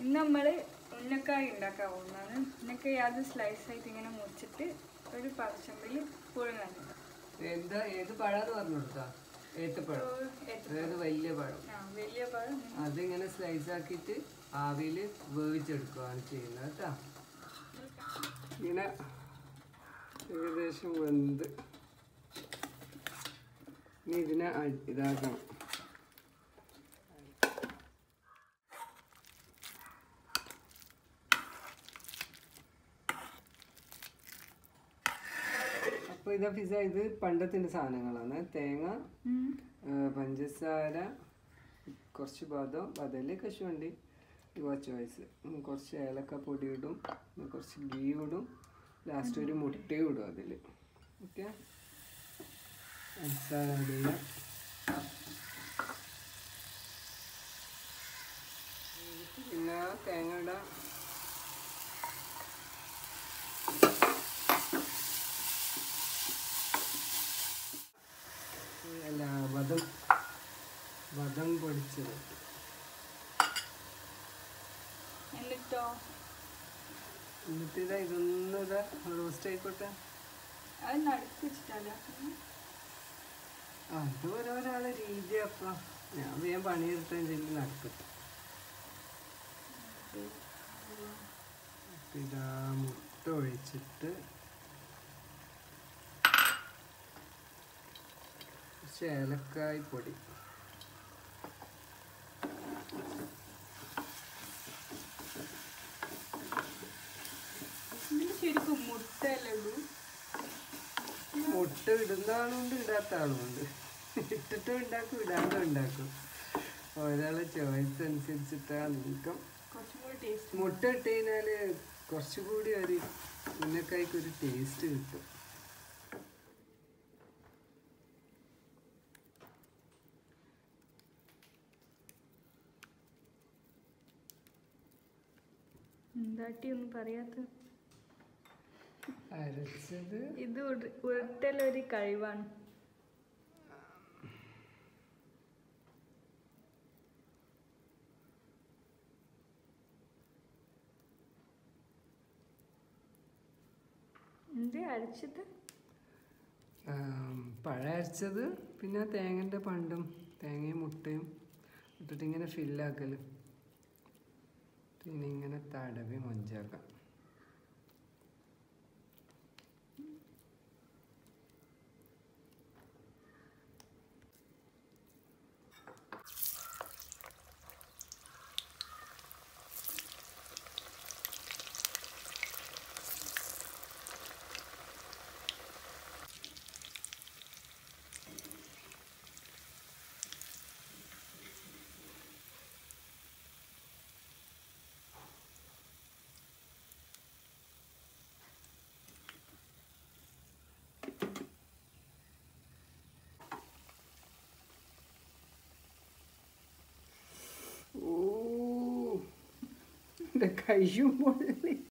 ഇന്ന് നമ്മൾ ഉന്നക്കായ ഉണ്ടാക്കാൻ പോകുന്നതാണ് ഉന്നക്കായ അത് സ്ലൈസ് ആയിട്ട് ഇങ്ങനെ മുറിച്ചിട്ട് ഒരു പച്ചമ്പിൽ പുഴുങ്ങാൻ എന്താ ഏത് പഴാന്ന് പറഞ്ഞു കൊടുത്താ ഏത്തപ്പഴം അതായത് വലിയ പഴം ആ വലിയ പഴം അതിങ്ങനെ സ്ലൈസ് ആക്കിയിട്ട് ആവിയിൽ വേവിച്ചെടുക്കുകയാണ് ചെയ്യുന്നത് കേട്ടോ ഇങ്ങനെ ഏകദേശം വെന്ത് ഇനി ഇതിനെ അ- ഇതാക്കണം അപ്പോൾ ഇതാ പിസ ഇത് പണ്ടത്തിൻ്റെ സാധനങ്ങളാണ് തേങ്ങ ഉം. ആ, പഞ്ചസാര കുറച്ച് ബാദം ബദല് കശുവണ്ടി കുറച്ച് വയസ്സ് കുറച്ച് ഏലക്ക പൊടി ഇടും പിന്നെ കുറച്ച് ഗീ ഇടും ലാസ്റ്റ് ഒരു മുട്ടയും ഇടും അതിൽ ഓക്കെ പഞ്ചസാര add ചെയ്യാം പിന്നെ തേങ്ങ ഇടാം അല്ല ബദം ബദം പൊടിച്ചത് എന്നിട്ടോ എന്നിട്ട് ഇതാ ഇതൊന്നും ഇതാ റോസ്റ്റ് ആയിക്കോട്ടെ അത് നടുക്ക് വെച്ചിട്ടല്ല അത് ഓരോരാളെ രീതി അപ്പം ഞാൻ വേഗം പണിയെടുത്ത എന്തെങ്കിലും നടക്കട്ടെ അപ്പൊ ഇതാ മുട്ട ഒഴിച്ചിട്ട് കുറച്ച് ഏലക്കായ് പൊടി ഇതിൽ ശരിക്കും മുട്ടയല്ലേ ഉള്ളൂ മുട്ട ഇടുന്ന ആളുണ്ട് ഇടാത്ത ആളുമുണ്ട് ഇട്ടിട്ടും ഉണ്ടാക്കും ഇടാണ്ടും ഉണ്ടാക്കും ഒരാളെ ചോയ്സ് അനുസരിച്ചിട്ടാണ് നീക്കം കുറച്ചും കൂടി ടേസ്റ്റ് മുട്ട ഇട്ട് കഴിഞ്ഞാൽ കുറച്ചുകൂടി ഒരു ഉന്നക്കായ്ക്ക് ഒരു ടേസ്റ്റ് കിട്ടും എന്താട്ടി ഒന്നും പറയാത്ത അരച്ചത് ഇത് ഉരു- ഉരുട്ടലൊരു കഴിവാണ് എന്ത് അരച്ചത് ആം, പഴം അരച്ചത് പിന്നെ തേങ്ങൻ്റെ പണ്ടും തേങ്ങയും മുട്ടയും ഇട്ടിട്ട് ഇങ്ങനെ ഫില്ലാക്കൽ പിന്നെ ഇങ്ങനെ തടവി മൊഞ്ചാക്കാം ഓ എൻ്റെ കയ്യും പൊള്ളി